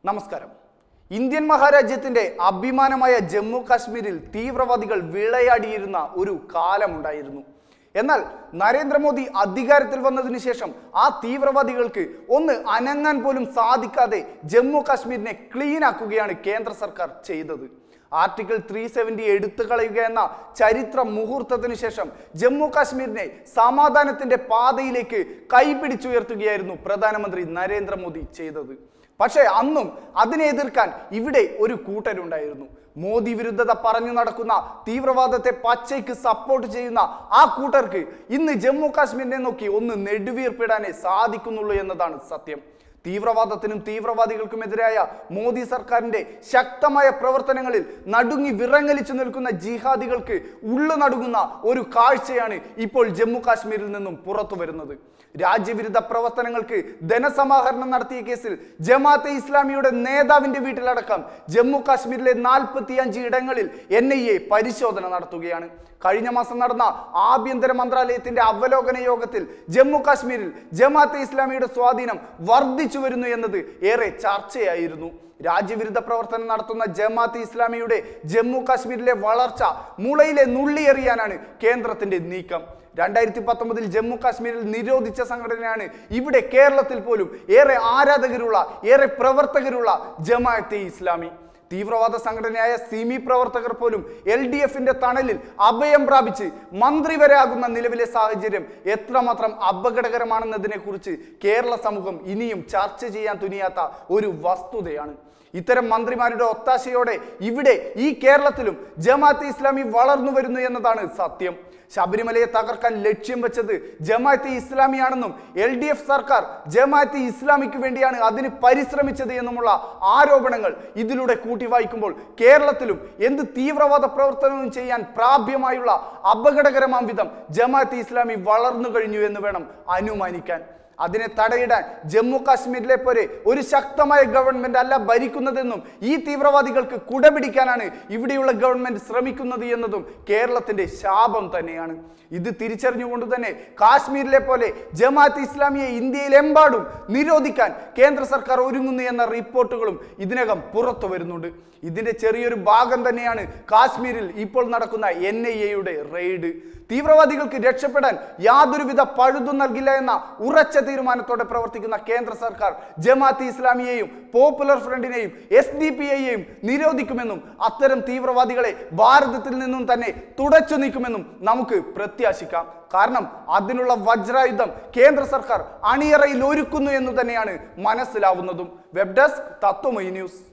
നമസ്കാരം ഇന്ത്യൻ മഹാരാജ്യത്തിന്റെ അഭിമാനമായ ജമ്മു കാശ്മീരിൽ തീവ്രവാദികൾ വിളയാടിയിരുന്ന ഒരു കാലമുണ്ടായിരുന്നു എന്നാൽ നരേന്ദ്രമോദി അധികാരത്തിൽ വന്നതിന് ശേഷം ആ തീവ്രവാദികൾക്ക് ഒന്ന് അനങ്ങാൻ പോലും സാധിക്കാതെ ജമ്മു കാശ്മീരിനെ ക്ലീൻ ആക്കുകയാണ് കേന്ദ്ര സർക്കാർ ചെയ്തത് ആർട്ടിക്കിൾ ത്രീ സെവൻറ്റി എടുത്തു കളയുക എന്ന ചരിത്ര മുഹൂർത്തത്തിന് ശേഷം ജമ്മു കാശ്മീരിനെ സമാധാനത്തിന്റെ പാതയിലേക്ക് കൈപിടിച്ചുയർത്തുകയായിരുന്നു പ്രധാനമന്ത്രി നരേന്ദ്രമോദി ചെയ്തത് പക്ഷേ അന്നും അതിനെ എതിർക്കാൻ ഇവിടെ ഒരു കൂട്ടരുണ്ടായിരുന്നു മോദി വിരുദ്ധത പറഞ്ഞു നടക്കുന്ന തീവ്രവാദത്തെ പച്ചയ്ക്ക് സപ്പോർട്ട് ചെയ്യുന്ന ആ കൂട്ടർക്ക് ഇന്ന് ജമ്മു കാശ്മീരിനെ നോക്കി ഒന്ന് നെടുവീർപ്പിടാനേ സാധിക്കുന്നുള്ളൂ എന്നതാണ് സത്യം തീവ്രവാദത്തിനും തീവ്രവാദികൾക്കുമെതിരായ മോദി സർക്കാരിന്റെ ശക്തമായ പ്രവർത്തനങ്ങളിൽ നടുങ്ങി വിറങ്ങലിച്ചു നിൽക്കുന്ന ജിഹാദികൾക്ക് ഉള്ളു നടുങ്ങുന്ന ഒരു കാഴ്ചയാണ് ഇപ്പോൾ ജമ്മു കാശ്മീരിൽ നിന്നും പുറത്തു വരുന്നത് രാജ്യവിരുദ്ധ പ്രവർത്തനങ്ങൾക്ക് ധനസമാഹരണം നടത്തിയ കേസിൽ ജമാഅത്തെ ഇസ്ലാമിയുടെ നേതാവിന്റെ വീട്ടിലടക്കം ജമ്മു കാശ്മീരിലെ നാൽപ്പത്തി അഞ്ച് ഇടങ്ങളിൽ എൻ ഐ എ പരിശോധന നടത്തുകയാണ് കഴിഞ്ഞ മാസം നടന്ന ആഭ്യന്തര മന്ത്രാലയത്തിന്റെ അവലോകന യോഗത്തിൽ ജമ്മു കാശ്മീരിൽ ജമാഅത്തെ ഇസ്ലാമിയുടെ സ്വാധീനം വർദ്ധിച്ചു വരുന്നു എന്നത് ഏറെ ചർച്ചയായിരുന്നു രാജ്യവിരുദ്ധ പ്രവർത്തനം നടത്തുന്ന ജമാഅത്ത് ഇസ്ലാമിയുടെ ജമ്മു കാശ്മീരിലെ വളർച്ച മുളയിലെ നുള്ളിയെറിയാനാണ് കേന്ദ്രത്തിന്റെ നീക്കം രണ്ടായിരത്തി പത്തൊമ്പതിൽ ജമ്മു കാശ്മീരിൽ നിരോധിച്ച സംഘടനയാണ് ഇവിടെ കേരളത്തിൽ പോലും ഏറെ ആരാധകരുള്ള ഏറെ പ്രവർത്തകരുള്ള ജമാഅത്തെ ഇസ്ലാമി തീവ്രവാദ സംഘടനയായ സിമി പ്രവർത്തകർ പോലും എൽ ഡി എഫിന്റെ തണലിൽ അഭയം പ്രാപിച്ച് മന്ത്രി വരെ ആകുന്ന നിലവിലെ സാഹചര്യം എത്രമാത്രം അപകടകരമാണെന്നതിനെ കുറിച്ച് കേരള സമൂഹം ഇനിയും ചർച്ച ചെയ്യാൻ തുനിയാത്ത ഒരു വസ്തുതയാണ് ഇത്തരം മന്ത്രിമാരുടെ ഒത്താശയോടെ ഇവിടെ ഈ കേരളത്തിലും ജമാഅത്തെ ഇസ്ലാമി വളർന്നു വരുന്നു എന്നതാണ് സത്യം ശബരിമലയെ തകർക്കാൻ ലക്ഷ്യം വെച്ചത് ജമാഅത്തെ ഇസ്ലാമിയാണെന്നും എൽ ഡി എഫ് സർക്കാർ ജമാഅത്തെ ഇസ്ലാമിക്ക് വേണ്ടിയാണ് അതിന് പരിശ്രമിച്ചത് എന്നുമുള്ള ആരോപണങ്ങൾ ഇതിലൂടെ കൂട്ടി വായിക്കുമ്പോൾ കേരളത്തിലും എന്ത് തീവ്രവാദ പ്രവർത്തനവും ചെയ്യാൻ പ്രാപ്യമായുള്ള അപകടകരമാം വിധം ജമാഅത്തെ ഇസ്ലാമി വളർന്നു കഴിഞ്ഞു എന്ന് വേണം അനുമാനിക്കാൻ അതിനെ തടയിടാൻ ജമ്മു കാശ്മീരിലെ പോലെ ഒരു ശക്തമായ ഗവൺമെന്റ് അല്ല ഭരിക്കുന്നതെന്നും ഈ തീവ്രവാദികൾക്ക് കുടപിടിക്കാനാണ് ഇവിടെയുള്ള ഗവൺമെന്റ് ശ്രമിക്കുന്നത് എന്നതും കേരളത്തിന്റെ ശാപം തന്നെയാണ് ഇത് തിരിച്ചറിഞ്ഞുകൊണ്ട് തന്നെ കാശ്മീരിലെ പോലെ ജമാഅത്ത് ഇസ്ലാമിയെ ഇന്ത്യയിലെമ്പാടും നിരോധിക്കാൻ കേന്ദ്ര സർക്കാർ ഒരുങ്ങുന്നു എന്ന റിപ്പോർട്ടുകളും ഇതിനകം പുറത്തു വരുന്നുണ്ട് ഇതിന്റെ ചെറിയൊരു ഭാഗം തന്നെയാണ് കാശ്മീരിൽ ഇപ്പോൾ നടക്കുന്ന എൻ ഐ എയുടെ റെയ്ഡ് തീവ്രവാദികൾക്ക് രക്ഷപ്പെടാൻ യാതൊരുവിധ പഴുതും നൽകില്ല എന്ന ഉറച്ച തീരുമാനത്തോടെ പ്രവർത്തിക്കുന്ന കേന്ദ്ര സർക്കാർ ജമാഅത്ത് ഇസ്ലാമിയെയും പോപ്പുലർ ഫ്രണ്ടിനെയും എസ് ഡി പി ഐയെയും നിരോധിക്കുമെന്നും അത്തരം തീവ്രവാദികളെ ഭാരതത്തിൽ നിന്നും തന്നെ തുടച്ചു നീക്കുമെന്നും നമുക്ക് പ്രത്യാശിക്കാം കാരണം അതിനുള്ള വജ്രായുധം കേന്ദ്ര സർക്കാർ അണിയറയിൽ ഒരുക്കുന്നു എന്ന് തന്നെയാണ് മനസ്സിലാവുന്നതും വെബ് ഡെസ്ക് തത്വമൈ ന്യൂസ്